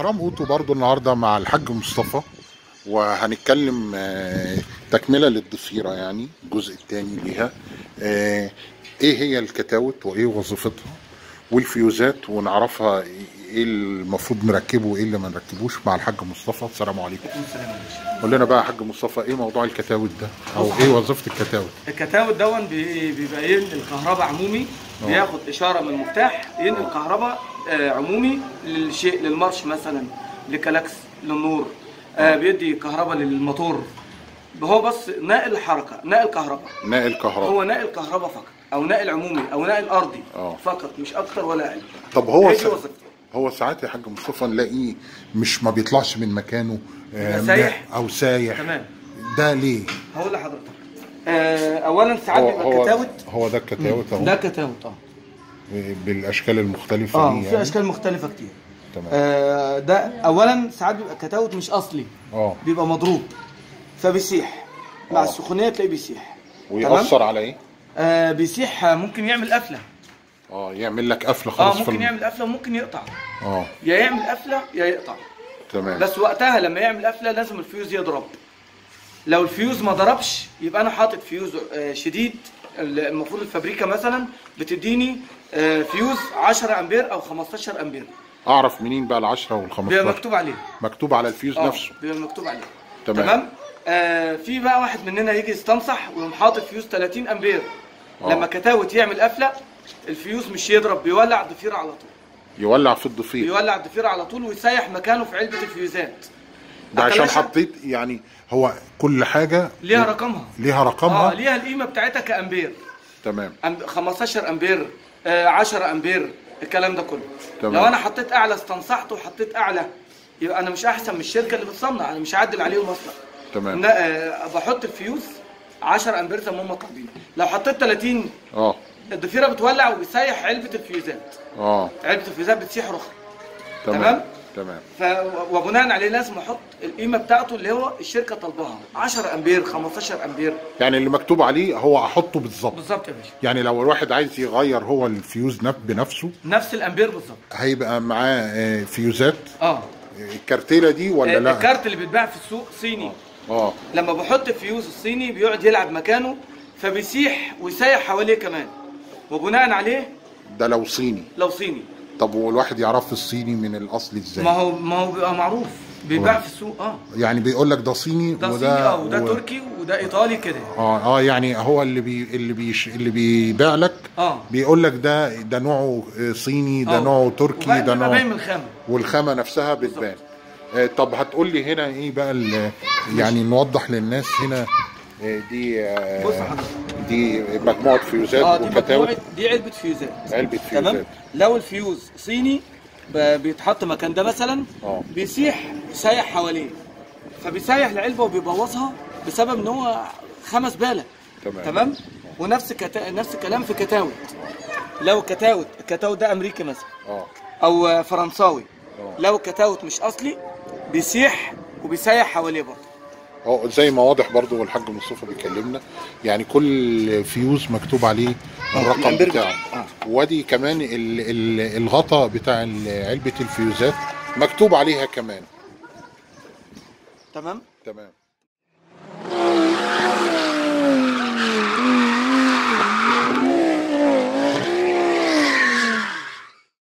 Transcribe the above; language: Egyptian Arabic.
اهرام اوتو برضو النهارده مع الحاج مصطفى وهنتكلم آه، تكمله للضفيره يعني الجزء الثاني ليها آه، ايه هي الكتاوت وايه وظيفتها والفيوزات ونعرفها ايه المفروض نركبه وايه اللي ما نركبوش مع الحاج مصطفى السلام عليكم قول لنا بقى يا حاج مصطفى ايه موضوع الكتاوت ده او ايه وظيفه الكتاوت الكتاوت دون بي- بيبقى ينقل كهرباء عمومي بياخد اشاره من المفتاح ينقل كهرباء آه، عمومي للشيء للمارش مثلا لكلاكس للنور آه، بيدي كهرباء للموتور هو بس ناقل حركه ناقل كهرباء ناقل كهرباء هو ناقل كهرباء فقط او ناقل عمومي او ناقل ارضي آه. فقط مش اكتر ولا اقل طب هو هي دي س... وظيفته. هو ساعات يا حاج مصطفى نلاقيه مش ما بيطلعش من مكانه آه، يبقى سايح. او سايح تمام ده ليه؟ هقول لحضرتك آه، اولا ساعات هو بيبقى هو كتاوت هو ده الكتاوت ده اهو كتاوت اه بالاشكال المختلفه اه دي في يعني اشكال مختلفه كتير تمام آه، ده اولا ساعات بيبقى كتاوت مش اصلي اه بيبقى مضروب فبيسيح مع آه. السخونيه تلاقيه بيسيح ويأثر على ايه؟ آه بيسيح آه، ممكن يعمل قفله اه يعمل لك قفله اه خالص في ممكن الم- يعمل قفله وممكن يقطع اه يا يعمل قفله يا يقطع تمام بس وقتها لما يعمل قفله لازم الفيوز يضرب لو الفيوز ما ضربش يبقى انا حاطط فيوز آه، شديد المفروض الفابريكا مثلا بتديني آه، فيوز 10 امبير او 15 امبير اعرف منين بقى ال 10 وال بيبقى 15 مكتوب عليه مكتوب على الفيوز اه نفسه بيبقى مكتوب عليه تمام. تمام آه في بقى واحد مننا يجي يستنصح ويقوم حاطط فيوز 30 امبير آه. لما كتاوت يعمل قفله الفيوز مش يضرب بيولع الضفيره على طول يولع في الضفير بيولع الضفيره على طول ويسيح مكانه في علبه الفيوزات ده عشان أتلاشى- حطيت يعني هو كل حاجه ليها رقمها ليها اه رقمها ليها القيمه بتاعتها كامبير تمام أم- 15 امبير آه 10 امبير الكلام ده كله تمام. لو انا حطيت اعلى استنصحت وحطيت اعلى يبقى انا مش احسن من الشركه اللي بتصنع انا مش هعدل عليهم اصلا تمام لا آه بحط الفيوز 10 امبير زي ما هم طالبين لو حطيت 30 اه الضفيره بتولع وبيسيح علبه الفيوزات اه علبه الفيوزات بتسيح رخر تمام تمام؟ تمام ف وبناء عليه لازم احط القيمه بتاعته اللي هو الشركه طالباها 10 امبير 15 امبير يعني اللي مكتوب عليه هو احطه بالظبط بالظبط يا باشا يعني لو الواحد عايز يغير هو الفيوز نف- بنفسه نفس الامبير بالظبط هيبقى معاه آه، فيوزات اه الكارتيله دي ولا آه، لا الكارت اللي بيتباع في السوق صيني اه لما بحط الفيوز الصيني بيقعد يلعب مكانه فبيسيح ويسيح حواليه كمان وبناء عليه ده لو صيني لو صيني طب والواحد يعرف الصيني من الاصل ازاي ما هو ما هو بيبقى معروف بيتباع هو- في السوق اه يعني بيقول لك ده صيني ده وده صيني اه وده و- تركي وده ايطالي كده اه اه يعني هو اللي بي اللي بيش اللي بيبيع لك اه بيقول لك ده ده نوعه آه، صيني ده آه. نوعه تركي وبقى ده بيبقى باين نوعه من الخامه والخامه نفسها بتبان آه طب هتقول لي هنا ايه بقى ال- يعني نوضح للناس هنا آه دي آه بص حضرتك دي مجموعه فيوزات اه دي وكتاوت مجموعه دي علبه فيوزات علبه تمام فيوزات لو الفيوز صيني ب- بيتحط مكان ده مثلا اه. بيسيح سايح حواليه فبيسيح العلبه وبيبوظها بسبب ان هو خمس باله تمام. تمام ونفس كتا... نفس الكلام في كتاوت لو كتاوت الكتاوت ده امريكي مثلا اه او فرنساوي اه. لو الكتاوت مش اصلي بيسيح وبيسيح حواليه برضه اه زي ما واضح برضو والحاج مصطفى بيكلمنا يعني كل فيوز مكتوب عليه الرقم الأمبير بتاعه بتاعه. اه. وادي كمان ال- ال- الغطا بتاع ال- علبة الفيوزات مكتوب عليها كمان تمام تمام